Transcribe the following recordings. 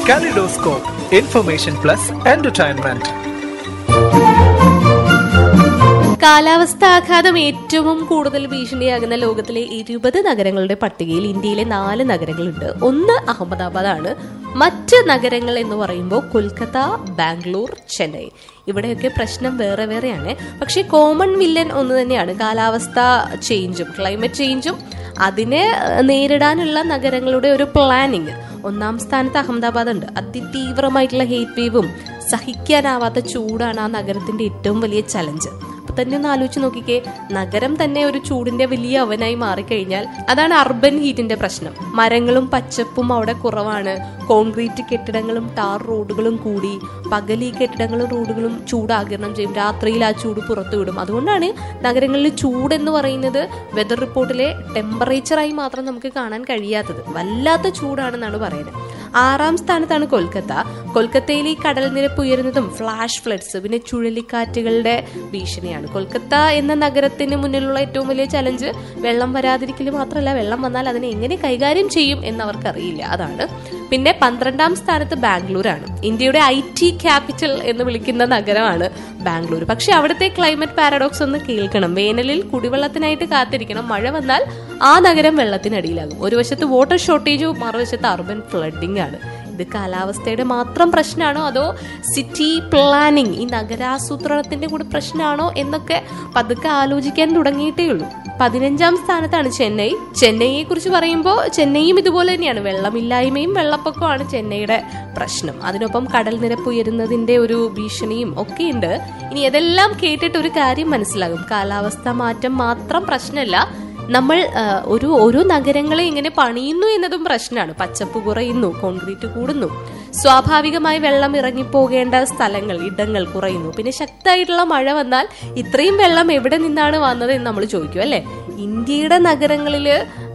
Kaleidoscope, information plus entertainment. കാലാവസ്ഥ ആഘാതം ഏറ്റവും കൂടുതൽ ഭീഷണിയാകുന്ന ലോകത്തിലെ ഇരുപത് നഗരങ്ങളുടെ പട്ടികയിൽ ഇന്ത്യയിലെ നാല് നഗരങ്ങളുണ്ട് ഒന്ന് അഹമ്മദാബാദാണ് മറ്റ് നഗരങ്ങൾ എന്ന് പറയുമ്പോൾ കൊൽക്കത്ത ബാംഗ്ലൂർ ചെന്നൈ ഇവിടെയൊക്കെ പ്രശ്നം വേറെ വേറെയാണ് പക്ഷേ കോമൺ വില്ലൻ ഒന്ന് തന്നെയാണ് കാലാവസ്ഥ ചേഞ്ചും ക്ലൈമറ്റ് ചേഞ്ചും അതിനെ നേരിടാനുള്ള നഗരങ്ങളുടെ ഒരു പ്ലാനിങ് ഒന്നാം സ്ഥാനത്ത് അഹമ്മദാബാദ് ഉണ്ട് അതിതീവ്രമായിട്ടുള്ള ഹീറ്റ് വേവും സഹിക്കാനാവാത്ത ചൂടാണ് ആ നഗരത്തിന്റെ ഏറ്റവും വലിയ ചലഞ്ച് അപ്പൊ തന്നെ ഒന്ന് ആലോചിച്ച് നോക്കിക്കേ നഗരം തന്നെ ഒരു ചൂടിന്റെ വലിയ അവനായി മാറിക്കഴിഞ്ഞാൽ അതാണ് അർബൻ ഹീറ്റിന്റെ പ്രശ്നം മരങ്ങളും പച്ചപ്പും അവിടെ കുറവാണ് കോൺക്രീറ്റ് കെട്ടിടങ്ങളും ടാർ റോഡുകളും കൂടി പകൽ ഈ കെട്ടിടങ്ങളും റോഡുകളും ചൂടാകിരണം ചെയ്യും രാത്രിയിൽ ആ ചൂട് പുറത്തു വിടും അതുകൊണ്ടാണ് നഗരങ്ങളിൽ ചൂട് എന്ന് പറയുന്നത് വെതർ റിപ്പോർട്ടിലെ ടെമ്പറേച്ചറായി മാത്രം നമുക്ക് കാണാൻ കഴിയാത്തത് വല്ലാത്ത ചൂടാണെന്നാണ് പറയുന്നത് ആറാം സ്ഥാനത്താണ് കൊൽക്കത്ത കൊൽക്കത്തയിൽ ഈ കടൽ നിരപ്പ് ഉയരുന്നതും ഫ്ലാഷ് ഫ്ലഡ്സ് പിന്നെ ചുഴലിക്കാറ്റുകളുടെ ഭീഷണിയാണ് കൊൽക്കത്ത എന്ന നഗരത്തിന് മുന്നിലുള്ള ഏറ്റവും വലിയ ചലഞ്ച് വെള്ളം വരാതിരിക്കൽ മാത്രമല്ല വെള്ളം വന്നാൽ അതിനെ എങ്ങനെ കൈകാര്യം ചെയ്യും എന്ന് അവർക്കറിയില്ല അതാണ് പിന്നെ പന്ത്രണ്ടാം സ്ഥാനത്ത് ബാംഗ്ലൂരാണ് ഇന്ത്യയുടെ ഐ ടി ക്യാപിറ്റൽ എന്ന് വിളിക്കുന്ന നഗരമാണ് ബാംഗ്ലൂർ പക്ഷെ അവിടുത്തെ ക്ലൈമറ്റ് പാരഡോക്സ് ഒന്ന് കേൾക്കണം വേനലിൽ കുടിവെള്ളത്തിനായിട്ട് കാത്തിരിക്കണം മഴ വന്നാൽ ആ നഗരം വെള്ളത്തിനടിയിലാകും ഒരു വശത്ത് വാട്ടർ ഷോർട്ടേജും മറുവശത്ത് അർബൻ ഫ്ലഡിംഗ് ആണ് ഇത് കാലാവസ്ഥയുടെ മാത്രം പ്രശ്നമാണോ അതോ സിറ്റി പ്ലാനിങ് ഈ നഗരാസൂത്രണത്തിന്റെ കൂടെ പ്രശ്നമാണോ എന്നൊക്കെ പതുക്കെ ആലോചിക്കാൻ തുടങ്ങിയിട്ടേ ഉള്ളൂ പതിനഞ്ചാം സ്ഥാനത്താണ് ചെന്നൈ ചെന്നൈയെ കുറിച്ച് പറയുമ്പോൾ ചെന്നൈയും ഇതുപോലെ തന്നെയാണ് വെള്ളമില്ലായ്മയും വെള്ളപ്പൊക്കമാണ് ചെന്നൈയുടെ പ്രശ്നം അതിനൊപ്പം കടൽ നിരപ്പ് ഉയരുന്നതിന്റെ ഒരു ഭീഷണിയും ഒക്കെയുണ്ട് ഇനി ഇതെല്ലാം കേട്ടിട്ട് ഒരു കാര്യം മനസ്സിലാകും കാലാവസ്ഥ മാറ്റം മാത്രം പ്രശ്നമല്ല നമ്മൾ ആ, ഒരു ഓരോ നഗരങ്ങളെ ഇങ്ങനെ പണിയുന്നു എന്നതും പ്രശ്നമാണ് പച്ചപ്പ് കുറയുന്നു കോൺക്രീറ്റ് കൂടുന്നു സ്വാഭാവികമായി വെള്ളം ഇറങ്ങിപ്പോകേണ്ട സ്ഥലങ്ങൾ ഇടങ്ങൾ കുറയുന്നു പിന്നെ ശക്തമായിട്ടുള്ള മഴ വന്നാൽ ഇത്രയും വെള്ളം എവിടെ നിന്നാണ് വന്നത് എന്ന് നമ്മൾ ചോദിക്കും അല്ലെ ഇന്ത്യയുടെ നഗരങ്ങളിൽ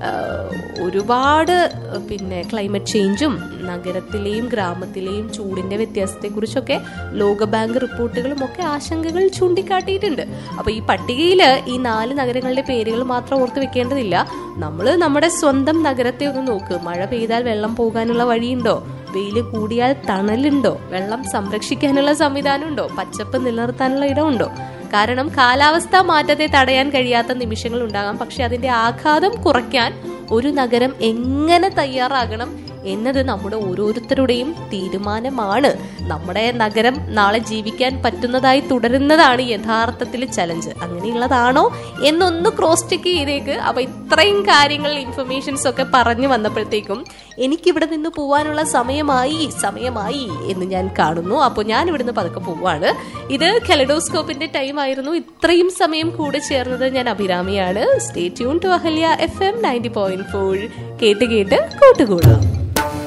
ഒരുപാട് പിന്നെ ക്ലൈമറ്റ് ചേഞ്ചും നഗരത്തിലെയും ഗ്രാമത്തിലെയും ചൂടിന്റെ വ്യത്യാസത്തെക്കുറിച്ചൊക്കെ ലോകബാങ്ക് റിപ്പോർട്ടുകളും ഒക്കെ ആശങ്കകൾ ചൂണ്ടിക്കാട്ടിയിട്ടുണ്ട് അപ്പൊ ഈ പട്ടികയിൽ ഈ നാല് നഗരങ്ങളുടെ പേരുകൾ മാത്രം ഓർത്ത് വെക്കേണ്ടതില്ല നമ്മൾ നമ്മുടെ സ്വന്തം നഗരത്തെ ഒന്ന് നോക്ക് മഴ പെയ്താൽ വെള്ളം പോകാനുള്ള വഴിയുണ്ടോ വെയില് കൂടിയാൽ തണലുണ്ടോ വെള്ളം സംരക്ഷിക്കാനുള്ള സംവിധാനം ഉണ്ടോ പച്ചപ്പ് നിലനിർത്താനുള്ള ഇടമുണ്ടോ കാരണം കാലാവസ്ഥാ മാറ്റത്തെ തടയാൻ കഴിയാത്ത നിമിഷങ്ങൾ ഉണ്ടാകാം പക്ഷെ അതിന്റെ ആഘാതം കുറയ്ക്കാൻ ഒരു നഗരം എങ്ങനെ തയ്യാറാകണം എന്നത് നമ്മുടെ ഓരോരുത്തരുടെയും തീരുമാനമാണ് നമ്മുടെ നഗരം നാളെ ജീവിക്കാൻ പറ്റുന്നതായി തുടരുന്നതാണ് യഥാർത്ഥത്തിൽ ചലഞ്ച് അങ്ങനെയുള്ളതാണോ എന്നൊന്ന് ക്രോസ് ചെക്ക് ചെയ്തേക്ക് അപ്പൊ ഇത്രയും കാര്യങ്ങൾ ഇൻഫർമേഷൻസ് ഒക്കെ പറഞ്ഞു വന്നപ്പോഴത്തേക്കും എനിക്കിവിടെ നിന്ന് പോവാനുള്ള സമയമായി സമയമായി എന്ന് ഞാൻ കാണുന്നു അപ്പോൾ ഞാൻ ഇവിടുന്ന് പതുക്കെ പോവാണ് ഇത് കെലഡോസ്കോപ്പിന്റെ ടൈം ആയിരുന്നു ഇത്രയും സമയം കൂടെ ചേർന്നത് ഞാൻ അഭിരാമിയാണ് stay tune to Ahalya F M ninety point four കേട്ട് കേട്ട് കൂട്ടുകൂടാം